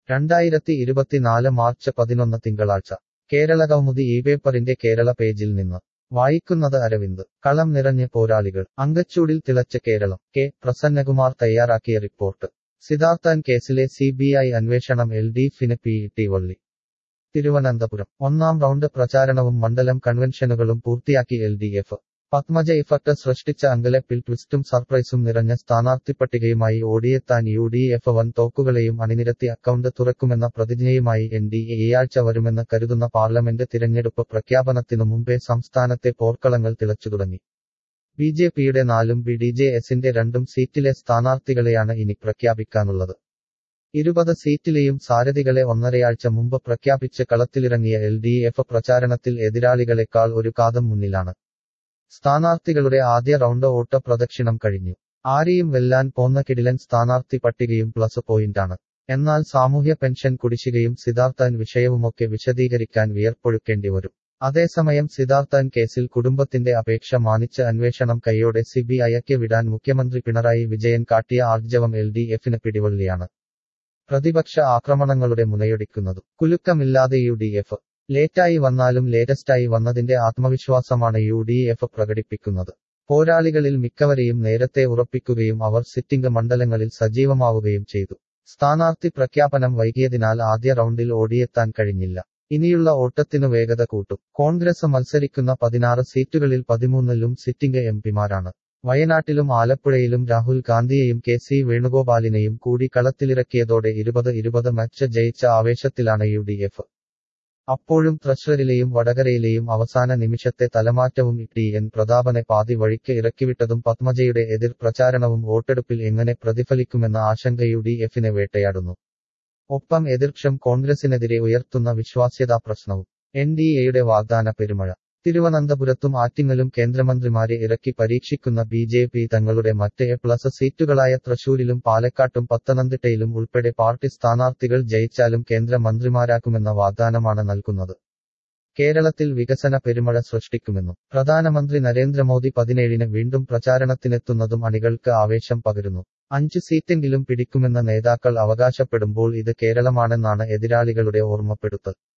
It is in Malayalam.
രണ്ടായിരത്തി ഇരുപത്തിനാല് മാർച്ച് പതിനൊന്ന് തിങ്കളാഴ്ച കേരള കൗമുദി ഈ പേപ്പറിന്റെ കേരള പേജിൽ നിന്ന് വായിക്കുന്നത് അരവിന്ദ് കളം നിറഞ്ഞ് പോരാളികൾ അങ്കച്ചൂടിൽ തിളച്ച കേരളം കെ പ്രസന്നകുമാർ തയ്യാറാക്കിയ റിപ്പോർട്ട് സിദ്ധാർത്ഥൻ കേസിലെ സി ബി ഐ അന്വേഷണം എൽ ഡി എഫിന് പി ടി വള്ളി തിരുവനന്തപുരം ഒന്നാം റൗണ്ട് പ്രചാരണവും മണ്ഡലം കൺവെൻഷനുകളും പൂർത്തിയാക്കി L D F Padmaja effect സൃഷ്ടിച്ച അങ്കലപ്പിൽ ട്വിസ്റ്റും സർപ്രൈസും നിറഞ്ഞ സ്ഥാനാർത്ഥി പട്ടികയുമായി ഓടിയെത്താൻ യു ഡി എഫ് വൻ തോക്കുകളെയും അണിനിരത്തി അക്കൗണ്ട് തുറക്കുമെന്ന പ്രതിജ്ഞയുമായി എൻ ഡി എ ഈയാഴ്ച വരുമെന്ന് കരുതുന്ന പാർലമെന്റ് തിരഞ്ഞെടുപ്പ് പ്രഖ്യാപനത്തിനു മുമ്പേ സംസ്ഥാനത്തെ പോർക്കളങ്ങൾ തിളച്ചു തുടങ്ങി ബി ജെ പിയുടെ നാലും ബി ഡി ജെ എസിന്റെ രണ്ടും സീറ്റിലെ സ്ഥാനാർത്ഥികളെയാണ് ഇനി പ്രഖ്യാപിക്കാനുള്ളത് ഇരുപത് സീറ്റിലെയും സാരഥികളെ ഒന്നരയാഴ്ച മുമ്പ് പ്രഖ്യാപിച്ച് കളത്തിലിറങ്ങിയ എൽ ഡി എഫ് പ്രചാരണത്തിൽ എതിരാളികളെക്കാൾ ഒരു കാതം മുന്നിലാണ് സ്ഥാനാർത്ഥികളുടെ ആദ്യ റൗണ്ട് ഓട്ട പ്രദക്ഷിണം കഴിഞ്ഞു ആരെയും വെല്ലാൻ പോന്ന കിടിലൻ സ്ഥാനാർത്ഥി പട്ടികയും പ്ലസ് പോയിന്റാണ് എന്നാൽ സാമൂഹ്യ പെൻഷൻ കുടിശ്ശികയും സിദ്ധാർത്ഥൻ വിഷയവുമൊക്കെ വിശദീകരിക്കാൻ വിയർപ്പൊഴുക്കേണ്ടി വരും അതേസമയം സിദ്ധാർത്ഥൻ കേസിൽ കുടുംബത്തിന്റെ അപേക്ഷ മാനിച്ച് അന്വേഷണം കൈയോടെ സി ബി ഐക്ക് വിടാൻ മുഖ്യമന്ത്രി പിണറായി വിജയൻ കാട്ടിയ ആർജവം എൽ ഡി എഫിന് പിടിവള്ളിയാണ് പ്രതിപക്ഷ ആക്രമണങ്ങളുടെ മുനയൊടിക്കുന്നതും കുലുക്കമില്ലാതെ യു ഡി എഫ് ലേറ്റായി വന്നാലും ലേറ്റസ്റ്റായി വന്നതിന്റെ ആത്മവിശ്വാസമാണ് യു ഡി എഫ് പ്രകടിപ്പിക്കുന്നത് പോരാളികളിൽ മിക്കവരെയും നേരത്തെ ഉറപ്പിക്കുകയും അവർ സിറ്റിംഗ് മണ്ഡലങ്ങളിൽ സജീവമാവുകയും ചെയ്തു സ്ഥാനാർത്ഥി പ്രഖ്യാപനം വൈകിയതിനാൽ ആദ്യ റൗണ്ടിൽ ഓടിയെത്താൻ കഴിഞ്ഞില്ല ഇനിയുള്ള ഓട്ടത്തിനു വേഗത കൂട്ടും കോൺഗ്രസ് മത്സരിക്കുന്ന പതിനാറ് സീറ്റുകളിൽ പതിമൂന്നിലും സിറ്റിംഗ് എം പിമാരാണ് വയനാട്ടിലും ആലപ്പുഴയിലും രാഹുൽ ഗാന്ധിയെയും കെ സി വേണുഗോപാലിനെയും കൂടി കളത്തിലിറക്കിയതോടെ ഇരുപത് ഇരുപത് മാച്ച് ജയിച്ച ആവേശത്തിലാണ് യു ഡി എഫ് അപ്പോഴും തൃശ്ശൂരിലെയും വടകരയിലെയും അവസാന നിമിഷത്തെ തലമാറ്റവും ടി എൻ പ്രതാപനെ പാതി വഴിക്ക് ഇറക്കിവിട്ടതും പത്മജയുടെ എതിർ പ്രചാരണവും വോട്ടെടുപ്പിൽ എങ്ങനെ പ്രതിഫലിക്കുമെന്ന ആശങ്ക യു ഡി എഫിനെ വേട്ടയാടുന്നു ഒപ്പം എതിർക്ഷം കോൺഗ്രസിനെതിരെ ഉയർത്തുന്ന വിശ്വാസ്യതാ പ്രശ്നവും എൻ ഡി എയുടെ വാഗ്ദാന പെരുമഴ തിരുവനന്തപുരത്തും ആറ്റിങ്ങലും കേന്ദ്രമന്ത്രിമാരെ ഇറക്കി പരീക്ഷിക്കുന്ന ബി ജെ പി തങ്ങളുടെ മറ്റ് എ പ്ലസ് സീറ്റുകളായ തൃശൂരിലും പാലക്കാട്ടും പത്തനംതിട്ടയിലും ഉൾപ്പെടെ പാർട്ടി സ്ഥാനാർത്ഥികൾ ജയിച്ചാലും കേന്ദ്രമന്ത്രിമാരാക്കുമെന്ന വാഗ്ദാനമാണ് നൽകുന്നത് കേരളത്തിൽ വികസന പെരുമഴ സൃഷ്ടിക്കുമെന്നും പ്രധാനമന്ത്രി നരേന്ദ്രമോദി പതിനേഴിന് വീണ്ടും പ്രചാരണത്തിനെത്തുന്നതും അണികൾക്ക് ആവേശം പകരുന്നു അഞ്ച് സീറ്റെങ്കിലും പിടിക്കുമെന്ന നേതാക്കൾ അവകാശപ്പെടുമ്പോൾ ഇത് കേരളമാണെന്നാണ് എതിരാളികളുടെ ഓർമ്മപ്പെടുത്തൽ